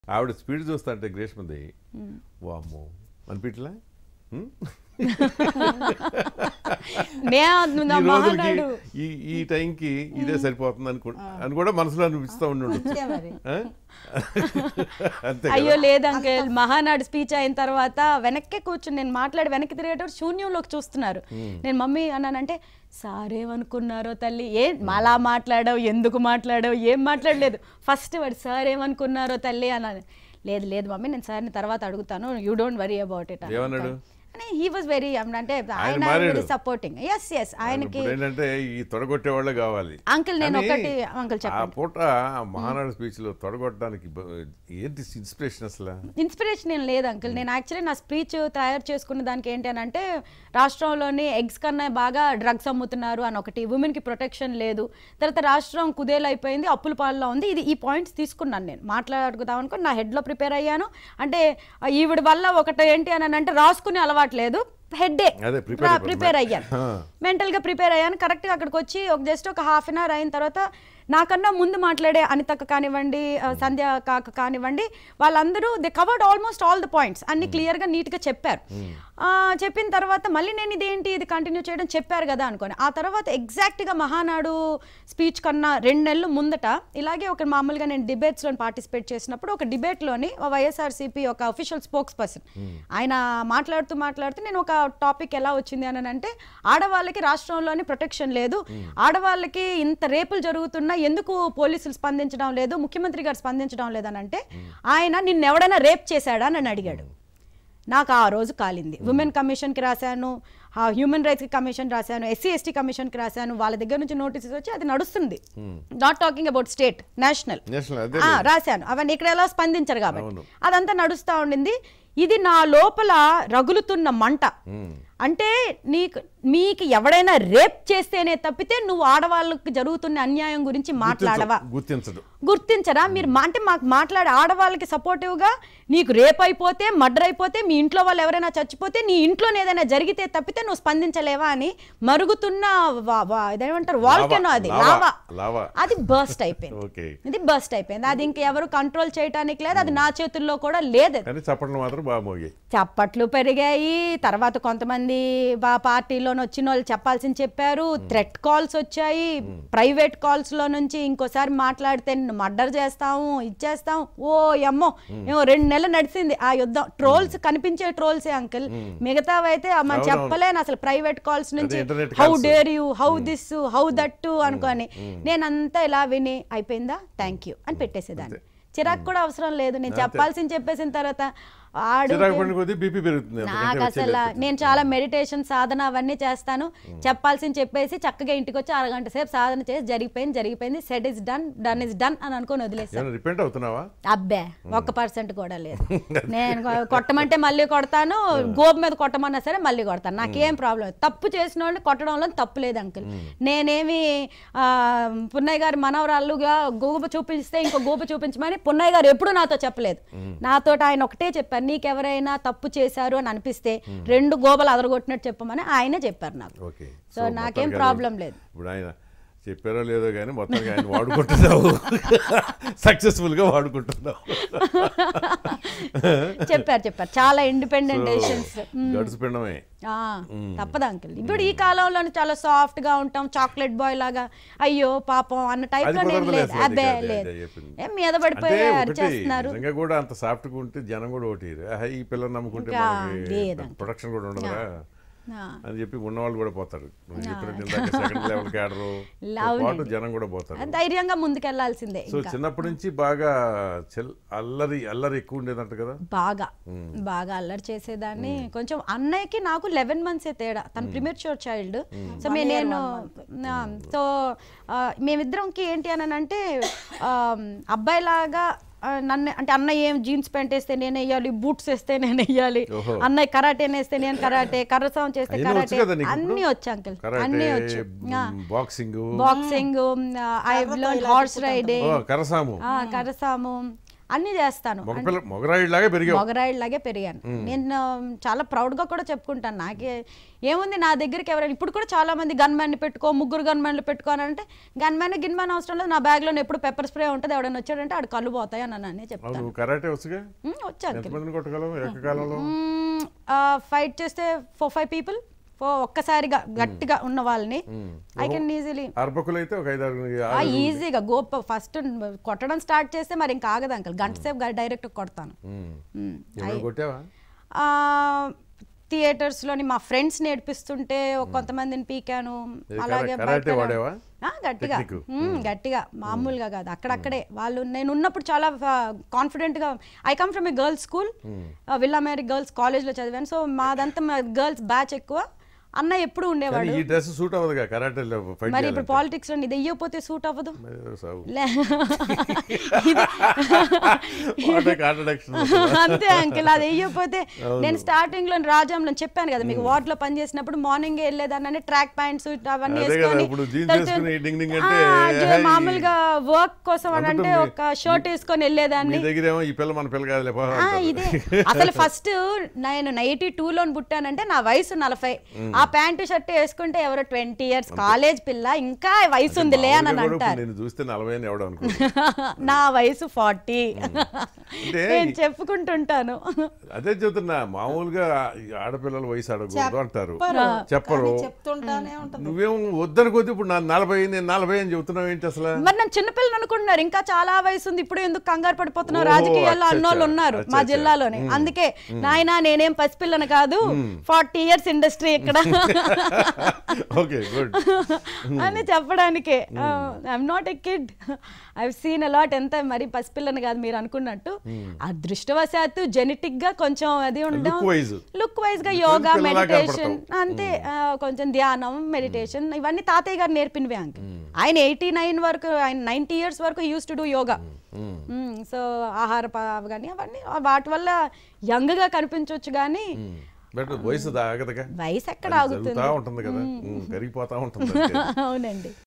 ఆవిడ స్పీడ్ చూస్తుంటే గ్రేష్మది వామ్మో అనిపించలే హ్మ్? నేను నా ఈ రోజులకి మహానాడు ఈ ఈ టైంకి ఇదే సరిపోతుంది అనుకో అని కూడా మనసులో అనిపిస్తూ ఉండి ఉండొచ్చు అంతే మరి ఆ? అంతే అయ్యో కదా లేదు అంకల్ మహానాడు స్పీచ్ అయిన తర్వాత వెనక్కే కూర్చుని నేను మాట్లాడి వెనక్కి తిరిగేటప్పుడు శూన్యంలోకి చూస్తున్నారు నేను మమ్మీ అన్నానంటే సారేమనుకున్నారో తల్లి ఏ అలా మాట్లాడావు ఎందుకు మాట్లాడావు ఏం మాట్లాడలేదు ఫస్ట్ వాడు సార్ ఏమనుకున్నారో తల్లి అన్నాను లేదు లేదు మమ్మీ నేను సార్ని తర్వాత అడుగుతాను you don't worry about it ఏమన్నాడు? అని హీ వాజ్ వెరీ అంటే ఆయన మారాడు. సపోర్టింగ్ ఎస్ ఎస్ ఆయనకి ఇప్పుడు ఏంటంటే ఈ తొడగొట్టే వాళ్ళే కావాలి అంకుల్ నేను కానీ ఒకటి అంకుల్ ఆ చెప్పండి పూట మహానాడు స్పీచ్ లో తొడగొట్టడానికి బ- ఏంటి ఇన్స్పిరేషన్ అసలు ఇన్స్పిరేషన్ ఏం లేదు అంకుల్ నేను యాక్చువల్లీ నా స్పీచ్ తయారు చేసుకున్న దానికి ఏంటి అని అంటే రాష్ట్రంలోని ఎగ్స్ కన్నా బాగా డ్రగ్స్ అమ్ముతున్నారు అని ఒకటి ఉమెన్కి ప్రొటెక్షన్ లేదు తర్వాత రాష్ట్రం కుదేలైపోయింది అప్పుల పాలలో ఉంది ఇది ఈ పాయింట్స్ తీసుకున్నాను నేను మాట్లాడుకుందాం అనుకుని నా హెడ్లో ప్రిపేర్ అయ్యాను అంటే ఆ, ఈవిడ వల్ల ఒకటి ఏంటి అని అంటే రాసుకునే అలవాటు లేదు హెడ్డే అదే, prepare అయిపోయి- ప్రిపేర్ అయ్యాను ఆ. మెంటల్గా ప్రిపేర్ అయ్యాను కరెక్ట్గా అక్కడికి వచ్చి ఒక జస్ట్ ఒక హాఫ్ అన్ అవర్ అయిన తర్వాత నాకన్నా ముందు మాట్లాడే అనితక్క కానివ్వండి ఆ, సంధ్య కాక కానివ్వండి వాళ్ళందరూ they covered almost all the points అన్ని క్లియర్గా నీట్గా చెప్పారు ఆ, చెప్పిన తర్వాత మళ్ళీ నేను ఇదేంటి ఇది కంటిన్యూ చేయడం చెప్పారు కదా అనుకోని ఆ తర్వాత ఎగ్జాక్ట్గా మహానాడు స్పీచ్ కన్నా రెండు నెలలు ముందట ఇలాగే ఒక మామూలుగా నేను డిబేట్స్లో పార్టిసిపేట్ చేసినప్పుడు ఒక డిబేట్లోని వైఎస్ఆర్సీపీ ఒక అఫీషియల్ స్పోక్స్ పర్సన్ ఆయన మాట్లాడుతూ మాట్లాడుతూ నేను ఒక టాపిక్ ఎలా వచ్చింది అని అంటే ఆడవాళ్ళకి రాష్ట్రంలోని ప్రొటెక్షన్ లేదు ఆడవాళ్ళకి ఇంత రేపులు జరుగుతున్నా ఎందుకు పోలీసులు స్పందించడం లేదు ముఖ్యమంత్రి గారు స్పందించడం లేదని అంటే ఆయన నిన్ను ఎవడైనా రేప్ చేశాడా అని అడిగాడు నాకు ఆ రోజు కాలింది ఉమెన్ కమిషన్కి రాశాను ఆ హ్యూమన్ రైట్స్కి కమిషన్ రాశాను ఎస్సీ ఎస్టీ కమిషన్కి రాశాను వాళ్ళ దగ్గర నుంచి నోటీసెస్ వచ్చి అది నడుస్తుంది not talking about state national national అదే ఆ, రాశాను అవన్నీ ఇక్కడ ఎలా స్పందించరు కాబట్టి అవును. అదంతా నడుస్తూ ఉండింది ఇది నా లోపల రగులుతున్న మంట ఉమ్. అంటే నీకు మీకు ఎవడైనా రేప్ చేస్తేనే తప్పితే నువ్వు ఆడవాళ్ళకి జరుగుతున్న అన్యాయం గురించి మాట్లాడవా గుర్తించడు గుర్తించరా మీరు మా- అంటే మాకు మాట్లాడే ఆడవాళ్ళకి సపోర్టివ్గా నీకు రేప్ అయిపోతే మర్డర్ అయిపోతే మీ ఇంట్లో వాళ్ళు ఎవరైనా చచ్చిపోతే నీ ఇంట్లోనే ఏదైనా జరిగితే తప్పితే నువ్వు స్పందించలేవా అని మరుగుతున్న వా- వా- ఇదేమంటారు వాల్కెనో అది లావా, లావా లావా. అది బర్స్ట్ అయిపోయింది ఓకే ఇది బర్స్ట్ అయిపోయింది అది ఇంక ఎవరు కంట్రోల్ చేయడానికి లేదు అది నా చేతుల్లో కూడా లేదు అది. కానీ చప్పట్లు మాత్రం బాగా మోగాయి చప్పట్లు పెరిగాయి తర్వాత కొంతమంది బా పార్టీలోని వచ్చిన వాళ్ళు చెప్పాల్సింది చెప్పారు థ్రెట్ కాల్స్ వచ్చాయి ప్రైవేట్ కాల్స్ లో నుంచి ఇంకోసారి మాట్లాడితే నిన్ను మర్డర్ చేస్తాము ఇచ్చేస్తాం ఓ అమ్మో ఏమో రెండు నెలలు నడిచింది ఆ యుద్ధం ట్రోల్స్ కనిపించే ట్రోల్సే అంకుల్ మిగతావైతే మనం అవునవును. చెప్పలేను అసలు ప్రైవేట్ కాల్స్ నుంచి internet how calls. Dare you how this how that అనుకొని నేనంతా ఇలా విని అయిపోయిందా థ్యాంక్ యూ అని పెట్టేసేదాన్ని చిరాకు కూడా అవసరం లేదు నేను చెప్పాల్సింది చెప్పేసిన తర్వాత ఆడు చిరాకు పడిన కొద్దీ బీపీ పెరుగుతుంది నాకు అంతకంటే అసలు వచ్చేలేదు. నేను చాలా మెడిటేషన్ సాధన అవన్నీ చేస్తాను చెప్పాల్సింది చెప్పేసి చక్కగా ఇంటికి వచ్చి అరగంట సేపు సాధన చేసి జరిగిపోయింది జరిగిపోయింది set is done done is done అని అనుకొని వదిలేసాను ఏమైనా రిపెంట్ అవుతున్నావా అబ్బే ఒక్క పర్సెంట్ కూడా లేదు నేను కొ- కొట్టమంటే మళ్ళీ కొడతాను గోపు మీద కొట్టమన్నా సరే మళ్ళీ కొడతాను నాకేం ప్రాబ్లం లేదు తప్పు చేసిన వాళ్ళని కొట్టడంలో తప్పు లేదు అంకుల్ నేనేమి ఆ, పున్నయ్య గారి మనవరాళ్ళుగా గోపు చూపిస్తే ఇంకో గోపు చూపించమని పున్నయ్య గారు ఎప్పుడూ నాతో చెప్పలేదు నాతో ఆయన ఒకటే చెప్పారు నీకెవరైనా తప్పు చేశారు అని అనిపిస్తే రెండు గోబలు అదరగొట్టినట్టు చెప్పమని ఆయనే చెప్పారు నాకు ఓకే సో నాకేం ప్రాబ్లం లేదు ఇప్పుడు ఆయన చెప్పారో లేదో కానీ మొత్తానికి ఆయన వాడుకుంటున్నావు సక్సెస్ఫుల్ గా వాడుకుంటున్నావు చెప్పారు చెప్పారు చాలా ఇండిపెండెంట్ డెసిషన్స్ గడిచిపోవడమే తప్పదు అంకుల్ ఇప్పుడు ఈ కాలంలో చాలా సాఫ్ట్ గా ఉంటాం చాక్లెట్ బాయ్ లాగా అయ్యో పాపం అన్న టైప్ అది లో నేను కుదరలేదు లేదు అసలు అబ్బే అది, అది, లేదు అది చెప్పింది. ఏం మీద అంటే పడిపోయి ఒకటి అరిచేస్తున్నారు నిజంగా కూడా అంత సాఫ్ట్ గా ఉంటే జనం కూడా ఓటి ఈ పిల్లలు నమ్ముకుంటే ఇంకా మనకి లేదండి. ప్రొడక్షన్ కూడా ఉండదురా ఆ. అని చెప్పి ఉన్నవాళ్ళు కూడా పోతారు నువ్వు చెప్పినట్టు ఇందాక సెకండ్ లెవెల్ క్యాడరు అవునండి. పాటు జనం కూడా పోతారు ధైర్యంగా ముందుకెళ్లాల్సిందే సో ఇంకా చిన్నప్పటి నుంచి బాగా చెల్ అల్లరి అల్లరి ఎక్కువ ఉండేదంట కదా బాగా బాగా అల్లరి చేసేదాన్ని కొంచెం అన్నయ్యకి నాకు లెవెన్ మంత్స్ తేడా తన ప్రిమేచ్యూర్ చైల్డ్ సో మే నేను ఆ, సో ఆ, మేమిద్దరంకి ఏంటి అని అంటే ఆ, అబ్బాయిలాగా ఆ, నన్ను అంటే అన్నయ్య ఏం జీన్స్ ప్యాంట్ వేస్తే నేను వేయాలి బూట్స్ వేస్తే నేను వేయాలి ఓహో. అన్నయ్య కరాటే వేస్తే నేను కరాటే కర్రసాం చేస్తే అన్నీ వచ్చు కరాటే కదా నీకు ఇప్పుడు? అన్నీ వచ్చు అంకుల్ కరాటే అన్నీ వచ్చు boxing boxing I learn horse riding కరసాము కరసాము అన్నీ చేస్తాను మగపిల్ల మగరాయిలాగా పెరిగావు మొగరాయిలాగే పెరిగాను నేను ఆ, చాలా ప్రౌడ్గా కూడా చెప్పుకుంటాను నాకే ఏముంది నా దగ్గరికి ఎవరైనా ఇప్పుడు కూడా చాలా మంది గన్ మ్యాన్ని పెట్టుకో ముగ్గురు గన్ మ్యాన్లు పెట్టుకోనంటే గన్ మ్యాన్ గిన్ మ్యాన్ అవసరం లేదు నా బ్యాగ్లో ఎప్పుడు పెప్పర్ స్ప్రే ఉంటుంది ఎవడైనా వచ్చాడంటే ఆడు కళ్ళు పోతాయి అని అనే చెప్తాను అవును నువ్వు కరాటే వచ్చుగా మ్మ్, వచ్చాను ఎంతమందిని కొట్టగలవు ఏకకాలంలో ఫైట్ చేస్తే ఫోర్ ఫైవ్ పీపుల్ ఒక్కసారిగా గట్టిగా ఉన్న వాళ్ళని ఐ కెన్ ఈజీలీ అర్బకులు అయితే ఒక ఐదు ఆరు ఈజీగా గోప ఫస్ట్ కొట్టడం స్టార్ట్ చేస్తే మరి ఇంకా ఆగదు అంకల్ గంట సేపు డైరెక్ట్ కొడతాను మ్మ్. ఏమైనా కొట్టావా ఆ, థియేటర్స్లోని మా ఫ్రెండ్స్ నేర్పిస్తుంటే ఒక కొంతమందిని పీకాను ఏ అలాగే కరా- కరాటే బయట- వాడేవా? ఆ, గట్టిగా టెక్నిక్? మ్మ్, గట్టిగా మామూలుగా కాదు అక్కడక్కడే వాళ్ళు నేను ఉన్నప్పుడు చాలా కాన్ఫిడెంట్గా I come from a girls school Villa Mary girls కాలేజ్లో చదివాను సో మాదంతా గర్ల్స్ బ్యాచ్ ఎక్కువ అన్న ఎప్పుడు కానీ ఉండేవాడు ఈ డ్రెస్ సూట్ అవ్వదుగా కరాటేలో ఫైట్ మరి ఇప్పుడు పాలిటిక్స్ లో ఇది వెయ్యకపోతే సూట్ అవ్వదు సాగు లే. ఇది- వాటే కాంట్రడక్షన్ అంతే అంకిల్ అది వెయ్యకపోతే నేను స్టార్టింగ్ లో రాజాంలో చెప్పాను కదా మీకు వార్డ్ లో పనిచేసినప్పుడు మార్నింగ్ వెళ్ళేదాన్ని ట్రాక్ ప్యాంట్స్ అవన్నీ అదే కదా, వేసుకొని ఇప్పుడు jeans తర్వాత- వేసుకుని డింగ్ డింగ్ ఆ, అంటే, జో- హై. మామూలుగా వర్క్ కోసం అని అంటే అందుకు ఒక షర్ట్ వేసుకొని మీ వెళ్ళేదాన్ని దగ్గర ఏమో ఈ పిల్ల మన పిల్ల కాదులే పో ఆ, అంటారు. ఇదే అసలు ఫస్ట్ నేను నైన్టీ లో పుట్టానంటే నా వయసు నలభై ఆ ప్యాంటు షర్ట్ వేసుకుంటే ఎవరో ట్వంటీ ఇయర్స్ కాలేజ్ పిల్ల ఇంకా వయసు ఉందిలే అని మామూలుగా కూడా ఇప్పుడు అంటారు నేను చూస్తే నలభై అని ఎవడు అనుకో నా వయసు ఫార్టీ అంటే నేను చెప్పుకుంటుంటాను అదే చెబుతున్నా మామూలుగా ఈ ఆడపిల్లల వయసు అడగకూడదు అంటారు చెప్పరు. చెప్పరు కానీ చెప్తుంటానే ఉంటుంది నువ్వేం వద్దని కొద్ది ఇప్పుడు నా నలభై నేను నలభై అని చెబుతున్నావు ఏంటి అసలు మరి నన్ను చిన్నపిల్లలు అనుకుంటున్నారు ఇంకా చాలా వయసు ఉంది ఇప్పుడు ఎందుకు కంగారు పడిపోతున్నావు ఓహో, రాజకీయాల్లో అచ్చచ్చ, అన్నోళ్ళు ఉన్నారు మా అచ్చచ్చ. జిల్లాలోనే అందుకే నాయనా నేనేం పసిపిల్లను కాదు ఫార్టీ ఇయర్స్ ఇండస్ట్రీ ఇక్కడ ఓకే గుడ్ అని చెప్పడానికే I'm not a kid I seen a lot ఎంత మరి పసిపిల్లని కాదు మీరు అనుకున్నట్టు అదృష్టవశాత్తు జెనెటిక్ గా కొంచెం అది ఉండడం Look wise. లుక్ వైజ్ గా యోగా పిల్లలా మెడిటేషన్ అంతే ఆ, కొంచెం ధ్యానం మెడిటేషన్ ఇవన్నీ తాతయ్య గారు నేర్పినవే అంక ఆయన ఎయిటీ నైన్ వరకు ఆయన నైన్టీ ఇయర్స్ వరకు used to do yoga so ఆహార ప- కానీ అవన్నీ వాటి వల్ల యంగ్ గా కనిపించవచ్చు కానీ బట్ వయసు దాగదుగా వయసు ఎక్కడ అది ఆగుతుంది జరుగుతా ఉంటుంది కదా ఉమ్, పెరిగిపోతా ఉంటుంది అంతే. అవునండి